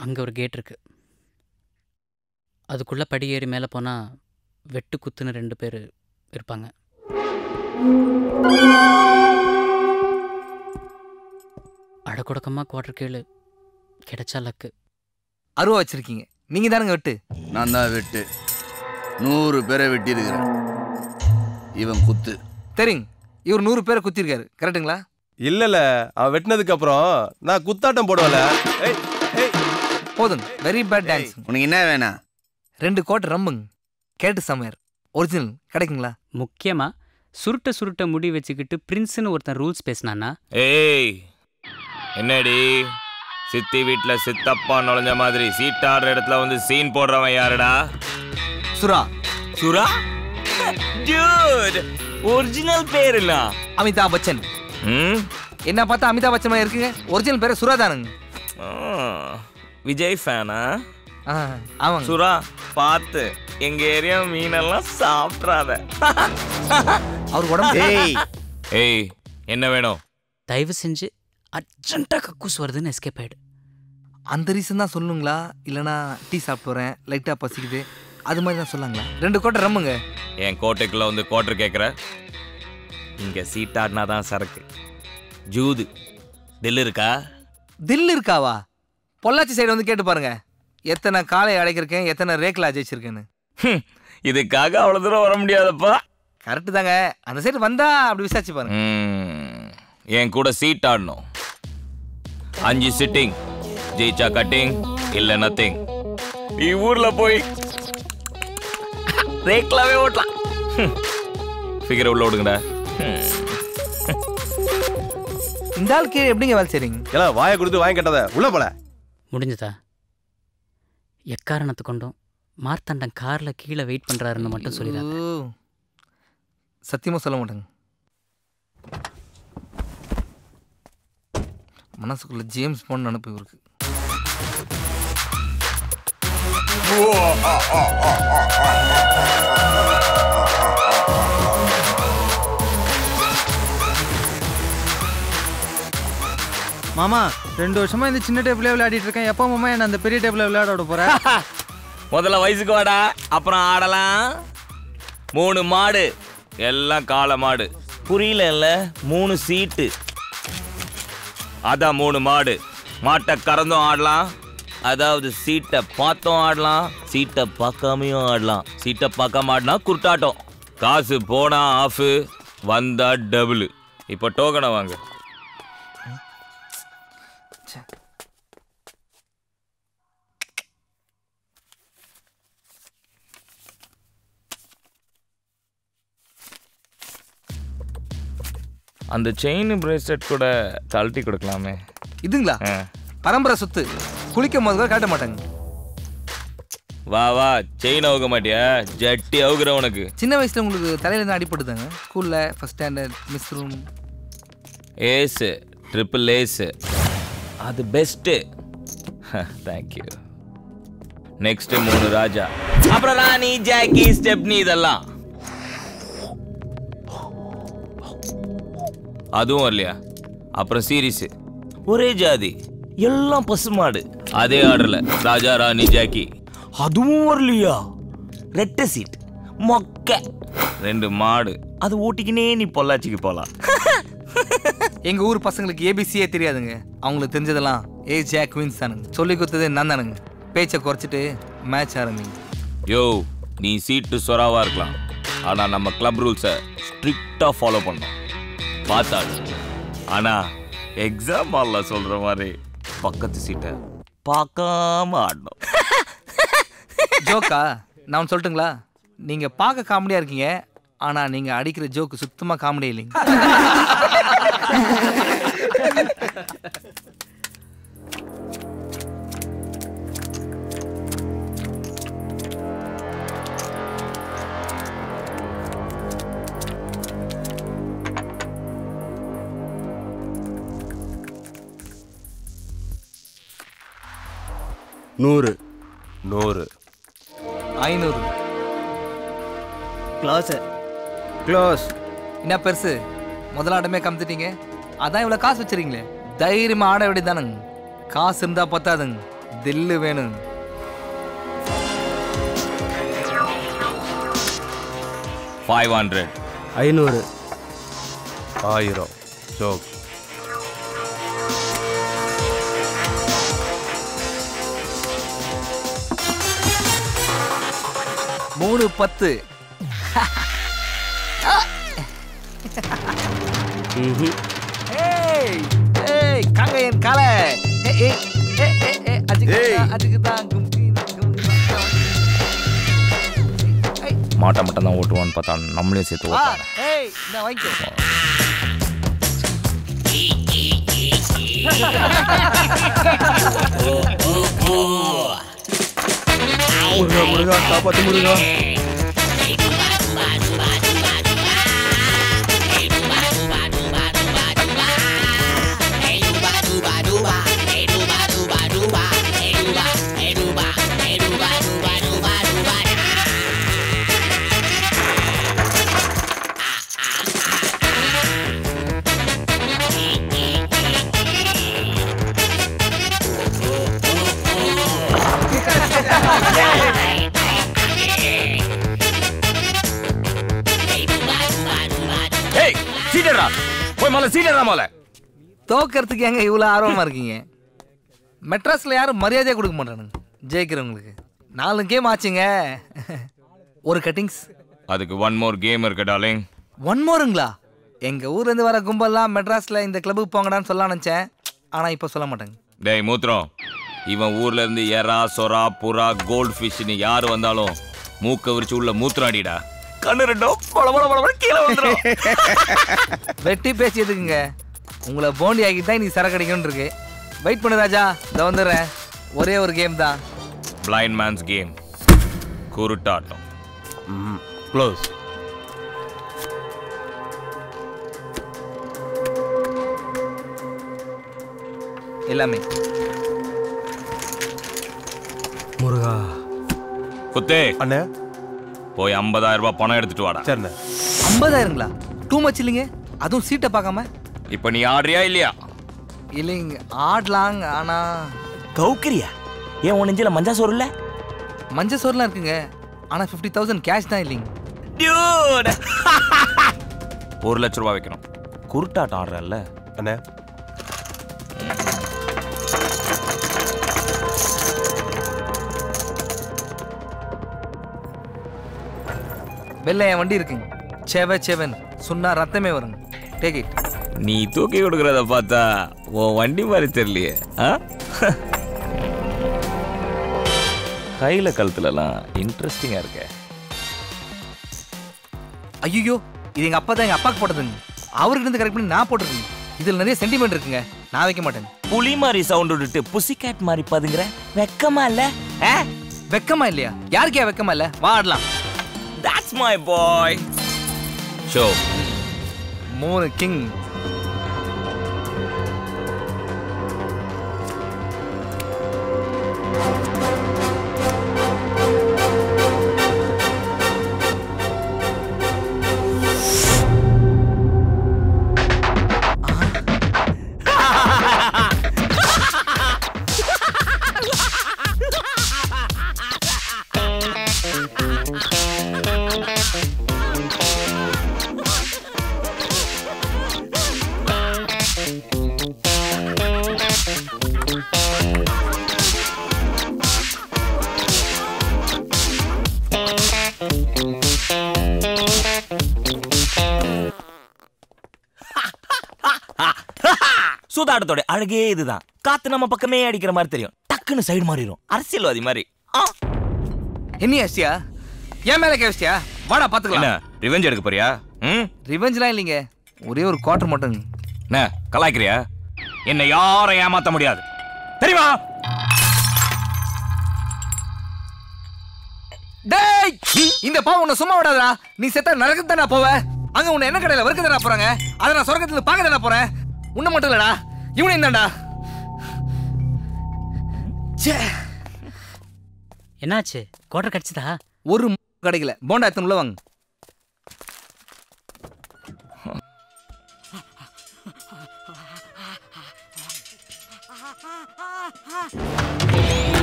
அங்கே ஒரு கேட் இருக்கு அதுக்குள்ளே படி ஏறி மேலே போனால் வெட்டு குத்துன்னு ரெண்டு பேர் இருப்பாங்க அடக்குடக்கமாக குவார்டர் கீழே கிடைச்சா லக்கு அருவா வச்சிருக்கீங்க நீங்க தானுங்க வெட்டு நான் தான் வெட்டு நூறு பேரை வெட்டியிருக்கிறேன் இவன் குத்து தெரியுங்க இவர் நூறு பேரை குத்திருக்காரு கரெக்ட்டுங்களா இல்லல அவன் வெட்டினதுக்கு அப்புறம் நான் குத்தாட்டம் போடுவல ஏய் ஏய் போதுங்க வெரி பேட் டான்ஸ் உனக்கு என்ன வேணாம் ரெண்டு கோட்டை ரம்புங்க கேட்டு சமையர் ஒரிஜினல் கிடைக்குங்களா முக்கியமாக சுருட்ட சுருட்ட முடி வச்சுக்கிட்டு பிரின்ஸ்னு ஒருத்தன் ரூல்ஸ் பேசினான்னா ஏய் என்னடி சித்தி வீட்ல சித்தப்பா நுழைஞ்ச மாதிரி சீட்டாடுற இடத்துல வந்து சீன் போடுறவன் யாருடா சுரா சுரா டியூட் ஒரிஜினல் பேர் இல்ல அமிதாப் பச்சன் ம் என்ன பார்த்தா அமிதாப் பச்சன் மாதிரி இருக்குங்க ஒரிஜினல் பேரு சுரா தானுங்க ஆ, விஜய் ஃபேனா ஆ, ஆமாங்க சுரா பார்த்து எங்க ஏரியா மீனெல்லாம் சாப்பிட்றாத அவர் உடம்பு ஏய் ஏய் என்ன வேணும் தயவு செஞ்சு அர்ஜென்ட்டாக கக்கூஸ் வருதுன்னு எஸ்கேப் ஆயிடு அந்த ரீசன் தான் சொல்லுங்களா இல்லைனா டீ சாப்பிட்டு வரேன் லைட்டாக பசிக்குது அது மாதிரி தான் சொல்லாங்களா ரெண்டு கோட்டை ரம்முங்க என் கோட்டைக்குள்ள வந்து கோட்டர் கேட்குற இங்க சீட்டாடினா தான் சரக்கு ஜூது தில் இருக்கா தில் இருக்காவா பொள்ளாச்சி சைடு வந்து கேட்டு பாருங்க எத்தனை காலை அடைக்கிருக்கேன் எத்தனை ரேக்கில் ஜெயிச்சிருக்கேன்னு ஹம், இதுக்காக அவ்வளவு தூரம் வர முடியாதப்பா கரெக்டு தாங்க அந்த சைடு வந்தா அப்படி விசாரிச்சு பாருங்க ம், என் கூட சீட் ஆடணும் அஞ்சு சிட்டிங் ஜெயிச்சா கட்டிங் இல்ல நத்திங் நீ ஊர்ல போய் ரேக்லாவே ஓட்டலாம் ஃபிகர் உள்ள ஓடுங்கடா ஹம். இந்த ஆள் கீழே எப்படிங்க வேலை செய்றீங்க எல்லாம் வாயை கொடுத்து வாங்கி கட்டாத உள்ள போல முடிஞ்சதா எக்காரணத்து கொண்டும் மார்த்தாண்டன் காரில் கீழே வெயிட் பண்ணுறாருன்னு மட்டும் சொல்லிடாத ஓ. சத்தியமா சொல்ல மாட்டேங்க மனசுக்குள்ள ஜேம்ஸ் பாண்ட் நினப்பு இவருக்கு மாமா ரெண்டு வருஷமா இந்த சின்ன டேபிளே விளையாடிட்டு இருக்கேன் எப்போ மாமா என்ன அந்த பெரிய டேபிள விளையாட விட போற முதல்ல வயசுக்கு வாடா அப்புறம் ஆடலாம் மூணு மாடு எல்லாம் காளை மாடு புரியல மூணு சீட்டு அதான் மூணு மாடு மாட்டை கறந்தும் ஆடலாம் அதாவது சீட்டை பார்த்தும் ஆடலாம் சீட்டை பார்க்காமையும் ஆடலாம் சீட்டை பார்க்காம ஆடினா குருட்டாட்டம் காசு போனா ஆஃபு வந்தா டபுள் இப்போ டோக்கனை வாங்க அந்த செயின் பிரேஸ்லெட் கூட கழட்டி கொடுக்கலாமே இதுங்களா ஆ. பரம்பரை சொத்து குளிக்கும் போது கூட காட்ட மாட்டாங்க வா வா செயின் அவுக்க மாட்டியா ஜட்டி அவுக்குற உனக்கு சின்ன வயசுல உங்களுக்கு தலையில இருந்து அடிபட்டுதாங்க ஸ்கூல்ல first standard miss room AC triple AC அது பெஸ்ட்டு தேங்க்யூ நெக்ஸ்ட் மூணு ராஜா அப்புறம் ராணி ஜாக்கி ஸ்டெப்னி இதெல்லாம் அதுவும் வரலையா அப்புறம் சீரிஸ் ஒரே ஜாதி எல்லாம் பசுமாடு அதே ஆர்டர்ல ராஜா ராணி ஜாக்கி அதுவும் வரலையா ரெட்ட சீட் மொக்க ரெண்டு மாடு அது ஓட்டிக்கினே நீ பொள்ளாச்சிக்கு போலாம் எங்க ஊர் பசங்களுக்கு ஏபிசியே தெரியாதுங்க அவங்களுக்கு தெரிஞ்சதெல்லாம் ஏ ஜாக் குயின்ஸ் தானுங்க சொல்லி கொடுத்ததே நான் தானுங்க பேச்சை குறைச்சிட்டு மேட்ச் ஆரம்பிங்க யோ நீ சீட்டு சொராவா இருக்கலாம் ஆனா நம்ம கிளப் ரூல்ஸை ஸ்ட்ரிக்டா ஃபாலோ பண்ணோம் பார்த்தாடு ஆனா எக்ஸாம் ஹால்ல சொல்ற மாதிரி பக்கத்து சீட்டை பார்க்காம ஆடணும் ஜோக்கா நான் ஒன்று சொல்லட்டுங்களா நீங்க பார்க்க காமெடியா இருக்கீங்க ஆனா நீங்க அடிக்கிற ஜோக்கு சுத்தமா காமெடி இல்லைங்க நூறு நூறு ஐநூறு க்ளாஸ் க்ளோஸ் என்ன பெருசு முதலாட்டமே கமுத்துட்டீங்க அதான் இவ்வளோ காசு வச்சிருக்கீங்களே தைரியமா ஆட வேண்டியதானுங்க காசு இருந்தா பத்தாதுங்க தில்லு வேணும் ஃபைவ் ஹண்ட்ரட் ஐநூறு ஆயிரம் ஜோக் மூணு பத்து ஏய் ஏய் காங்கையன் காலை ஏய் ஏய் ஏய் ஏய் ஏய் அதுக்கு ஏய். தான் அதுக்கு தான் கும்கி கும்கி ஏய் மாட்டை மட்டும் தான் ஓட்டுவான்னு பார்த்தா நம்மளையும் சேர்த்து வா ஓட்டாங்க ஏய் இந்த வாங்கிக்கோ முருகா முருகா காப்பாத்து முருகா ஏய் சீட்டரா போய் முதல்ல சீட்டரா முதல்ல தோக்கறதுக்கு ஏங்க இவ்வளோ ஆர்வமா இருக்கீங்க மெட்ராஸில் யாரும் மரியாதையே கொடுக்க மாட்டானுங்க ஜெயிக்கிறவங்களுக்கு நாலு கேம் ஆச்சுங்க ஒரு கட்டிங்ஸ் அதுக்கு ஒன் மோர் கேம் இருக்கு டார்லிங் ஒன் மோருங்களா எங்கள் ஊர்லேருந்து வர கும்பல்லாம் மெட்ராஸில் இந்த கிளப்புக்கு போங்கடான்னு சொல்ல நினச்சேன் ஆனால் இப்போ சொல்ல மாட்டாங்க டேய் மூத்திரம் இவன் ஊர்ல இருந்து எறா சொரா புறா கோல்ட் ஃபிஷ்னு யார் வந்தாலும் மூக்க விரிச்சு உள்ள மூத்திரம் அடிடா கண்ணு ரெண்டும் பல பல பல கீழே வந்துடும் வெட்டி பேசி எதுக்குங்க உங்களை போண்டி ஆக்கிட்டு தான் இன்னைக்கு சரக்கு அடிக்கணும்னு இருக்கு வெயிட் பண்ணு ராஜா இதை வந்துடுறேன் ஒரே ஒரு கேம் தான் பிளைண்ட் மேன்ஸ் கேம் குருட்டாட்டம் க்ளோஸ் எல்லாமே முருகா குத்தே அண்ணே போய் 50000 ரூபாய் பணம் எடுத்துட்டு வாடா சரிண்ணே ஐம்பதாயிரங்களா டூ மச் இல்லைங்க அதுவும் சீட்டை பார்க்காம இப்போ நீ ஆடுறியா இல்லையா இல்லைங்க ஆடலாங்க ஆனால் கவுக்கிரியா ஏன் உன் நெஞ்சில மஞ்சா சோறு இல்ல மஞ்சள் சோறுலாம் இருக்குங்க ஆனால் ஃபிஃப்டி தௌசண்ட் கேஷ் தான் இல்லைங்க டியூட் ஒரு லட்ச ரூபாய் வைக்கணும் குருட்டாட்டம் ஆடுறல்ல அண்ணே வெளில என் வண்டி இருக்குங்க செவ செவன் சொன்னா ரத்தமே வருங்க டேக் இட் நீ தூக்கி கொடுக்கறத பார்த்தா உன் வண்டி மாதிரி தெரியலையே ஆ கையில கழுத்துலலாம் இன்ட்ரெஸ்டிங்கா இருக்க ஐயோ இது எங்கள் அப்பா தான் எங்கள் அப்பாவுக்கு போட்டதுங்க அவருக்கு இருந்து கரெக்ட் பண்ணி நான் போட்டிருக்கேங்க இதில் நிறைய சென்டிமெண்ட் இருக்குங்க நான் வைக்க மாட்டேன் புலி மாதிரி சவுண்ட் விட்டுட்டு புசி கேட் மாதிரி பாதுங்கிற வெக்கமா இல்ல வெக்கமா இல்லையா யாருக்கே வெக்கமா இல்ல வா ஆடலாம் தட்ஸ் மை பாய் ஷோ மூணு கிங் சூதாட்டத்தோட அழகே இதுதான் காத்து நம்ம பக்கமே அடிக்கிற மாதிரி தெரியும் டக்குன்னு சைடு மாறிடும் அரசியல்வாதி மாதிரி ஆ. என்ன அஸ்டியா என் மேல கேவஸ்டியா வாடா என்ன பாத்துக்கலாம் ரிவெஞ்ச் எடுக்க போறியா ம் ரிவெஞ்ச்லாம் இல்லைங்க ஒரே ஒரு குவார்டர் மட்டும் என்ன கலாய்க்கிறியா என்னை யாரும் ஏமாத்த முடியாது தெரியுமா டேய் இந்த பாவம் உன்னை சும்மா விடாதடா நீ செத்தா நரகத்து தானே போவ அங்க உன்னை என்ன கடையில வறுக்க தானே போறாங்க அதை நான் சொர்க்கத்துல பார்க்க தானே போறேன் உன்னை மட்டும் இல்லடா இவனையும் தான்டா ச்சே என்னாச்சு குவார்டர் கிடச்சிதா ஒரு கிடைக்கல போண்டா எத்தனை உள்ள வாங்க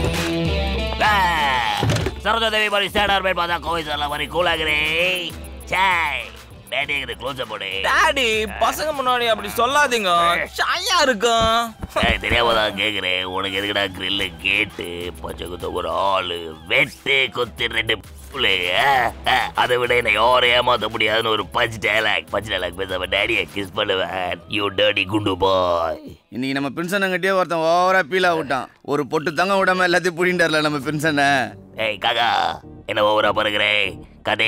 சரோஜாதேவி மாதிரி ஸ்டாண்டர்ட் மேட் பார்த்தா கோவை சார்ல மாதிரி கூலாகிறே சாய் டேடி க்ளோஸ் போடு டாடி பசங்க முன்னாடி அப்படி சொல்லாதீங்க ஷாயா இருக்கும் ஏய், தெரியாம தான் கேக்குறேன் உனக்கு எதுக்குடா கிரில்லு கேட்டு பச்சை குத்த ஒரு ஆளு வெட்டு கொத்து ரெண்டு புள்ளு அதை விட என்னை யாரும் ஏமாத்த முடியாதுன்னு ஒரு பஞ்ச் டைலாக் பஞ்ச் டைலாக் பேசாம டேடியை கிஸ் பண்ணுவேன் யூ டேடி குண்டு பாய் இன்னைக்கு நம்ம பிரின்சனங்கிட்டே ஒருத்தன் ஓவரா பீலா விட்டான் ஒரு பொட்டு தங்க விடாம எல்லாத்தையும் புடிண்டார்ல நம்ம பிரின்சனை ஏய் காக்கா என்ன ஓவரா பாருக்கிறேன் கதை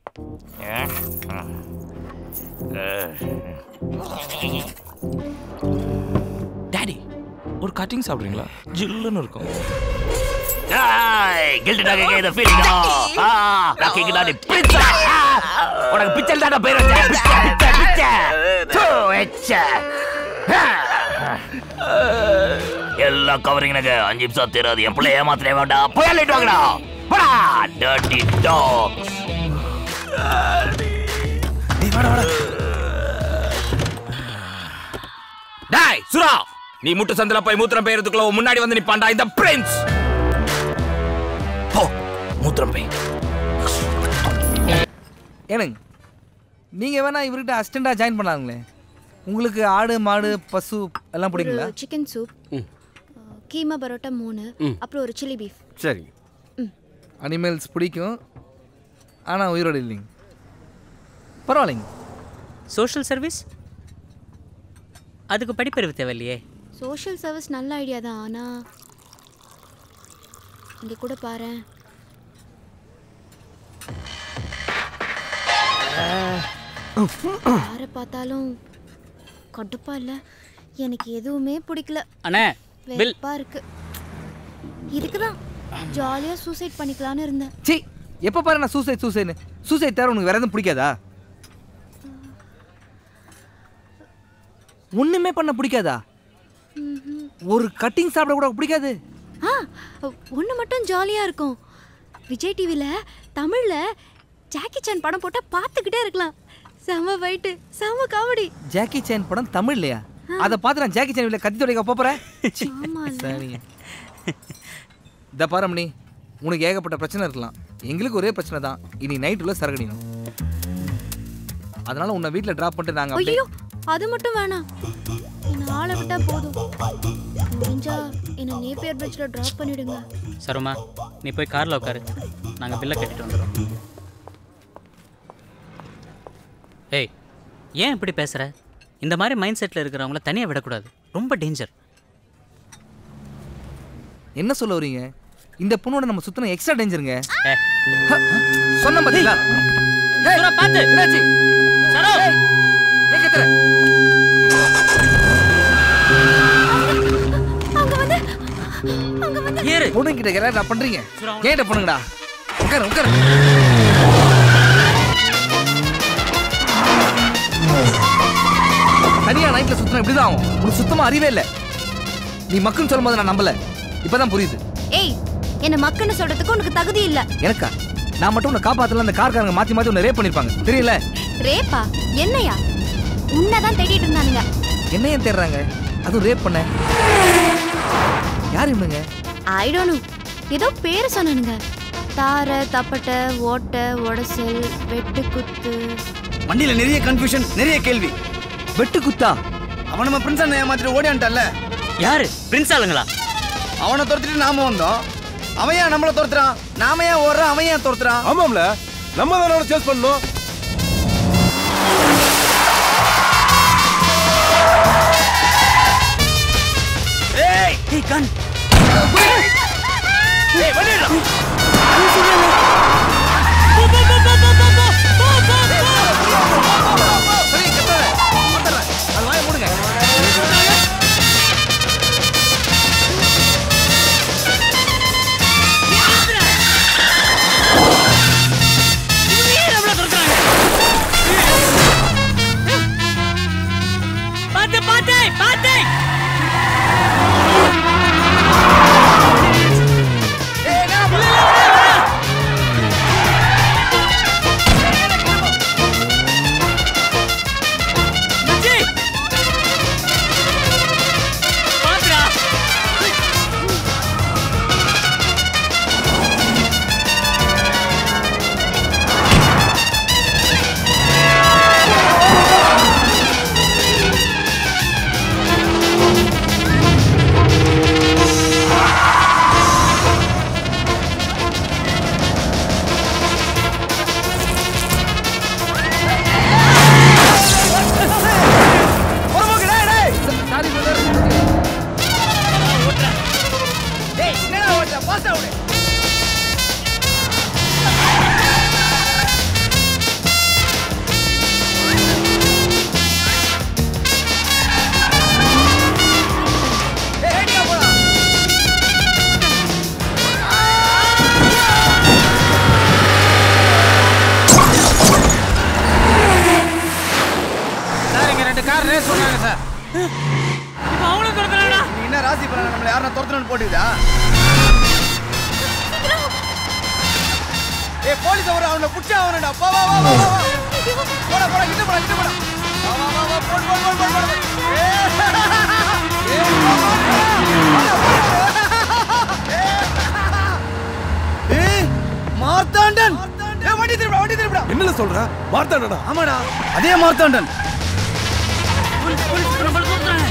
டாடி ஒரு கட்டிங் சாப்பிடுறீங்களா ஜில்லுன்னு இருக்கும் கில்ட் டாக இந்த ஃபீலிங் ஆ நான் கேக்குதா நீ பிச்சா உனக்கு பிச்சல் தான பேர் வச்ச பிச்சா பிச்சா பிச்சா தூ எச்ச எல்லாம் கவரிங் நக அஞ்சு நிமிஷம் தெரியாது என் பிள்ளை ஏமாத்திரே வேண்டாம் போய் லைட் வாங்கடா போடா டர்ட்டி டாக்ஸ் டாய் சுரா நீ முட்டு சந்தில போய் மூத்திரம் பெயறதுக்குள்ள உன் முன்னாடி வந்து நிப்பாண்டா இந்த பிரின்ஸ் போ மூத்திரம் போய் ஏனுங்க நீங்கள் வேணா இவர்கிட்ட அசிஸ்டண்ட்டாக ஜாயின் பண்ணலாங்களே உங்களுக்கு ஆடு மாடு பசு எல்லாம் பிடிங்களா சிக்கன் சூப் கீமா பரோட்டா மூணு அப்புறம் ஒரு சில்லி பீஃப் சரி அனிமல்ஸ் பிடிக்கும் ஆனால் உயிரோடு இல்லைங்க பரவாயில்லைங்க சோஷியல் சர்வீஸ் அதுக்கு படிப்பறிவு தேவையில்லையே சோஷியல் சர்வீஸ் நல்ல ஐடியா தான் ஆனால் இங்கே கூட பாரேன் யாரை பார்த்தாலும் கடுப்பா இல்லை எனக்கு எதுவுமே பிடிக்கல அண்ணே பில் வெறுப்பா இருக்கு இதுக்கு தான் ஜாலியாக சூசைட் பண்ணிக்கலான்னு இருந்தேன் சி எப்போ பாரு நான் சூசைட் சூசைட்னு சூசைட் தவிர உனக்கு வேற எதுவும் பிடிக்காதா ஒன்றுமே பண்ண பிடிக்காதா ஒரு கட்டிங் சாப்பிட கூட பிடிக்காது ஆ ஒன்று மட்டும் ஜாலியாக இருக்கும் விஜய் டிவியில் தமிழில் ஜாக்கி சான் படம் போட்டால் பார்த்துக்கிட்டே இருக்கலாம் செம ஃபைட்டு செம காமெடி ஜாக்கி சேன் படம் தமிழ்லையா அதை பார்த்து நான் ஜாக்கி சேன் கத்தி தொலைக்க போகிறேன் ஆமாம் சரிங்க இந்த பாரமணி உனக்கு ஏகப்பட்ட பிரச்சனை இருக்கலாம் எங்களுக்கு ஒரே பிரச்சனை தான் இனி நைட்டுள்ள சரகடிணும் அதனால உன்னை வீட்டில் ட்ராப் பண்ணிட்டு நாங்கள் அப்படியே ஐயோ அது மட்டும் வேணாம் என்ன ஆளை விட்டா போதும் முடிஞ்சா என்னை நேப்பியர் பிரிட்ஜில் ட்ராப் பண்ணிடுங்க சரோமா நீ போய் காரில் உட்காரு நாங்கள் பில்லை கட்டிட்டு வந்துடுறோம் ஏய் ஏன் இப்படி பேசுகிற இந்த மாதிரி மைண்ட் செட்டில் இருக்கிறவங்கள தனியாக விடக்கூடாது ரொம்ப டேஞ்சர் என்ன சொல்ல வரீங்க இந்த பொண்ணோட நம்ம சுத்தணும் எக்ஸ்ட்ரா டேஞ்சருங்க ஏ சொன்ன பாத்தீங்களா ஏய், சுரா, பார்த்து. என்னாச்சு சரோ ஏய், ஏன் கத்துற? அங்கே வந்து அங்கே வந்து ஏறு பொண்ணுங்கிட்ட எல்லாரும் நான் பண்றீங்க ஏன்ட்ட பொண்ணுங்கடா உட்காரு உட்காரு தனியா நைட்ல சுத்தணும் இப்படிதான் ஆகும் உனக்கு சுத்தமா அறிவே இல்லை நீ மக்கள்னு சொல்லும்போது நான் நம்பல இப்பதான் புரியுது ஏய் என்ன மக்கன்னு சொல்றதுக்கு உனக்கு தகுதி இல்ல எனக்கா நான் மட்டும் உன்னை காப்பாத்தல அந்த கார்காரங்க மாத்தி மாத்தி உன்னை ரேப் பண்ணிருப்பாங்க தெரியல ரேப்பா என்னையா உன்னதான் தேடிட்டு இருந்தானுங்க என்ன ஏன் தேடுறாங்க அதுவும் ரேப் பண்ண யார் இவனுங்க ஐ டோன்ட் நோ ஏதோ பேர் சொன்னானுங்க தாரை தப்பட்டை ஓட்டை உடசல் வெட்டு குத்து வண்டியில நிறைய கன்ஃபியூஷன் நிறைய கேள்வி வெட்டு குத்தா அவன் நம்ம பிரின்ஸ் அண்ணன் ஏமாத்திட்டு ஓடியான்ட்டான்ல யாரு பிரின்ஸ் ஆளுங்களா அவனை துரத்திட்டு நாம வந்தோம் அவன் ஏன் நம்மளை துரத்துறான் நாம ஏன் ஓடுறான் அவன் ஏன் துரத்துறான் ஆமாம்ல நம்ம தானே அவனை சேஸ் பண்ணணும் ஏய் கண் சரி கத்தாத வந்துடுறேன் அது வாய மூடுங்க பாத்து பாத்து பாத்து ஏய், என்ன பண்ண? யாரே சொன்னாங்க சார் இப்போ அவங்களும் துரத்துறாங்கடா நீ என்ன ராசி பலன் நம்மள யாரா துரத்தணும்னு போட்டுதா ஏய் போலீஸ் அவர அவனை புடிச்சு அவனடா வா வா வா வா வா போடா போடா கிட்ட போடா கிட்ட போடா வா வா வா வா போடு போடு போடு போடு ஏய் ஏய் வா, வா, வா. ஏய் மார்த்தாண்டன் ஏய் வண்டி திருப்படா வண்டி திருப்படா என்னல சொல்ற மார்த்தாண்டா ஆமாடா அதே மார்த்தாண்டன் போலீஸ் போலீஸ் நம்மள துரத்துறாங்க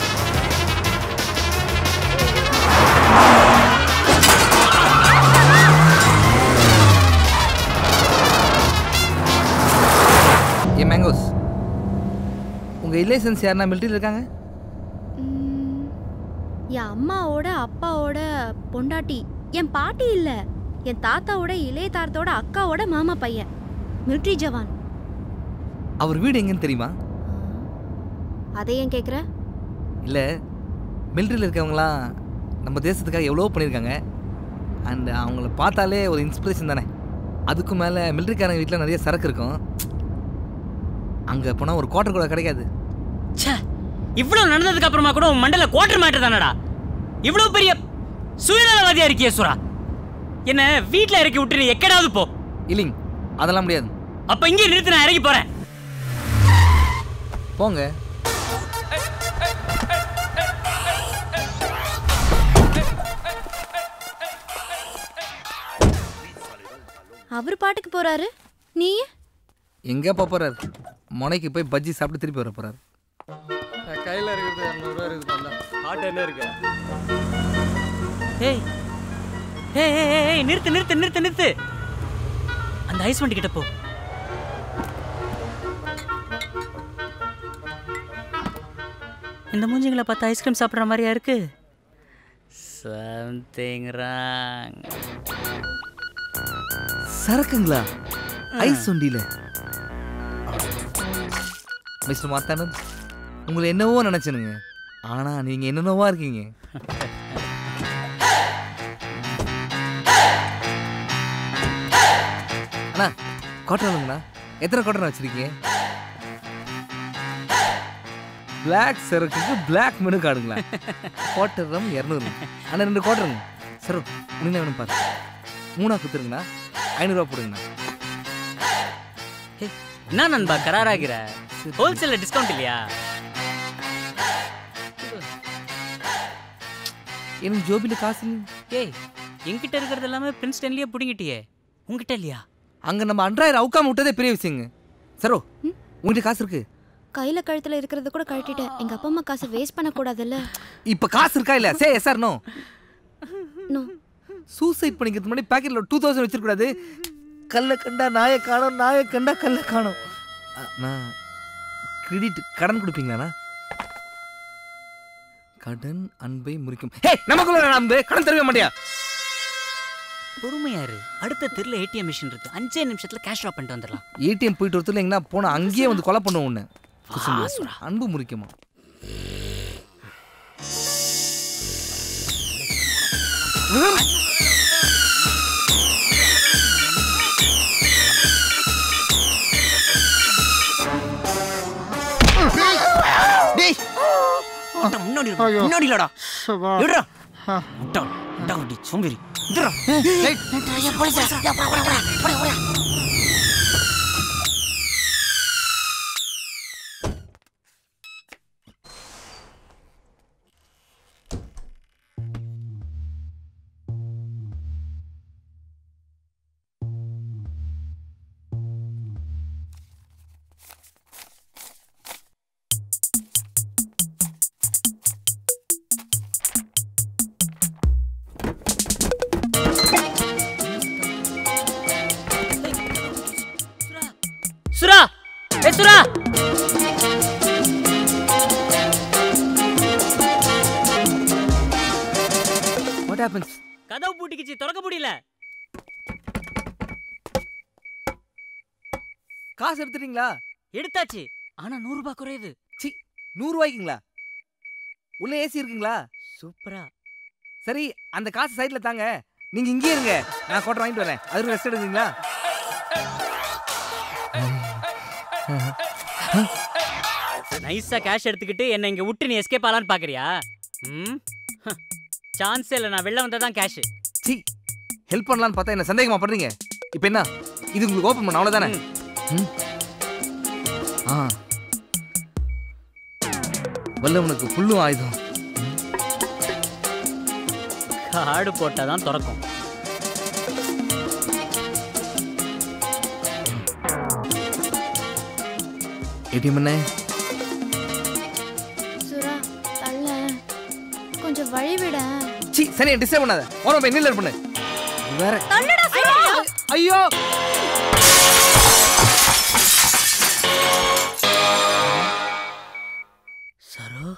ஏ மேங்கோஸ் உங்கள் ரிலேஷன்ஸ் யாருன்னா மிலிட்டரியில் இருக்காங்க ம், என் அம்மாவோட அப்பாவோட பொண்டாட்டி என் பாட்டி இல்ல என் தாத்தாவோட இளைய தாத்தோட அக்காவோட மாமா பையன் மிலிட்ரி ஜவான் அவர் வீடு எங்கன்னு தெரியுமா அதை ஏன் கேக்குற இல்லை மிலிட்ரியில் இருக்கவங்களாம் நம்ம தேசத்துக்காக எவ்வளோ பண்ணியிருக்காங்க அண்ட் அவங்கள பார்த்தாலே ஒரு இன்ஸ்பிரேஷன் தானே அதுக்கும் மேலே மிலிட்ரிக்காரங்க வீட்டில் நிறைய சரக்கு இருக்கும் அங்கே போனால் ஒரு குவார்டர் கூட கிடைக்காது ச்சே இவ்வளோ நடந்ததுக்கு அப்புறமா கூட உன் மண்டல குவார்டர் மேட்டர் தானடா இவ்வளோ பெரிய சுயநலவாதியா இருக்கியே சுரா என்ன வீட்டில் இறக்கி விட்டு நீ எக்கடாவது போ இல்லைங்க அதெல்லாம் முடியாது அப்ப இங்கே நிறுத்தி நான் இறங்கி போறேன் போங்க அவர் பாட்டுக்கு போறாரு நீ எங்கே போகிறார் முனைக்கு போய் பஜ்ஜி சாப்பிட்டு திருப்பி வர போகிறார் கையில இருக்கிறது இரநூறுவா இருக்குது நல்லா ஆட்டோ என்ன இருக்கு ஏய் ஏய் ஏய், ஏய் ஏய், நிறுத்து நிறுத்து நிறுத்து நிறுத்து அந்த ஐஸ் வண்டி கிட்ட போ இந்த மூஞ்சிங்களை பார்த்து ஐஸ்கிரீம் சாப்பிட்ற மாதிரியா இருக்கு சம்திங் ராங் சரக்குங்களா ஐஸ் வண்டியில் மிஸ்டர் மார்த்தானந்த் உங்களை என்னவோ நினச்சனுங்க ஆனால் நீங்கள் என்னென்னவா இருக்கீங்க அண்ணா கோட்டருங்கண்ணா எத்தனை கோட்டர் வச்சிருக்கீங்க பிளாக் சரக்குக்கு பிளாக் மெனு கார்டுங்களா கோட்டர் ரம் இரநூறு அண்ணா ரெண்டு கோட்டருங்க சார் உண்மையாக வேணும் பாரு மூணா குத்துருங்கண்ணா ஐநூறுரூவா போடுங்கண்ணா என்ன நண்பா கராராகிற ஹோல்சேல்ல டிஸ்கவுண்ட் இல்லையா எனக்கு ஜோபியில் காசு இல்லைங்க ஏய் என்கிட்ட இருக்கிறது எல்லாமே பிரின்ஸ்டன்லயே புடிங்கிட்டியே உங்ககிட்ட இல்லையா அங்கே நம்ம அன்றாயிரம் அவுக்காம விட்டதே பெரிய விஷயங்க சரோ உங்ககிட்ட காசு இருக்கு கையில கழுத்துல இருக்கிறத கூட கழட்டிட்டேன் எங்க அப்பா அம்மா காசை வேஸ்ட் பண்ண கூடாதுல்ல இப்போ காசு இருக்கா இல்லை சே சார் நோ நோ சூசைட் பண்ணிக்கிறதுக்கு முன்னாடி பேக்கெட்டில் டூ தௌசண்ட் வச்சிருக்கூடாது கல்லை கண்டா நாயை காணோம் நாயை கண்டா கல்லை காணோம் அ, நான் கிரெடிட் கடன் கொடுப்பீங்களாண்ணா கடன் அன்பை முறிக்கும் ஹே நமக்குள்ள அன்பு கடன் தரவே மாட்டியா பொறுமையா இரு அடுத்த தெருல ஏடிஎம் மிஷின் இருக்கு அஞ்சே நிமிஷத்துல கேஷ் ட்ராப் பண்ணிட்டு வந்துடலாம் ஏடிஎம் போயிட்டு ஒருத்தர் எங்கன்னா போனா அங்கேயே வந்து கொலை பண்ணுவோம் உன்னை வா, சுரா. அன்பு முறிக்குமா முட்டை முன்னாடி இரு, முன்னாடி இல்லடா விடுறா முட்டை முட்டை வண்டி சோம்பேறி விடுறா சுரா ஏ சுரா வாட் ஹேப்பன்ஸ் கதவு பூட்டிக்கிச்சு திறக்க முடியல காசு எடுத்துட்டீங்களா எடுத்தாச்சு ஆனா நூறு ரூபாய் குறையுது சி நூறுரூவாய்க்குங்களா உள்ள ஏசி இருக்குங்களா சூப்பரா சரி அந்த காசு சைடில் தாங்க நீங்கள் இங்கே இருங்க நான் கோட்டை வாங்கிட்டு வரேன் அது ரெஸ்ட் எடுக்குங்களா நைஸா கேஷ் எடுத்துக்கிட்டு என்னை இங்க விட்டு நீ எஸ்கேப் ஆகலான்னு பாக்குறியா ம் சான்ஸே இல்லை நான் வெளில வந்தா தான் கேஷ் சி ஹெல்ப் பண்ணலான்னு பார்த்தா என்ன சந்தேகமா பண்றீங்க இப்போ என்ன இது உங்களுக்கு ஓப்பன் பண்ண அவ்வளோதானே ம். ஆ வல்லவனுக்கு புல்லும் ஆயுதம் கார்டு போட்டால் தான் திறக்கும் ஏடிஎம் என்ன சுரா தள்ள கொஞ்சம் வழி விட சி சரி டிஸ்டர்ப் பண்ணாத ஓரம் போய் நில்லர் பண்ணு இது வேற ஐயோ சரோ